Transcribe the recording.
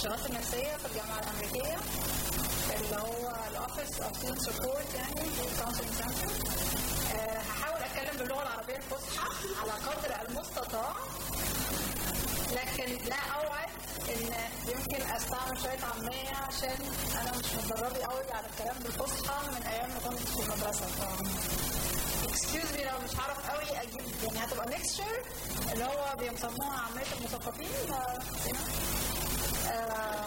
الاستشارات النفسيه في الجامعه الامريكيه اللي هو الاوفيس اوف ستودنت سبورت يعني كونسلنج سنتر هحاول اتكلم باللغه العربيه الفصحى على قدر المستطاع لكن لا اوعد ان يمكن استعمل شويه عاميه عشان انا مش متدربه قوي على الكلام بالفصحى من ايام ما كنت في المدرسه ف اكسكيوز مي لو مش هعرف قوي اجيب يعني هتبقى ميكستشر اللي هو بيسموها عاميه المثقفين آه،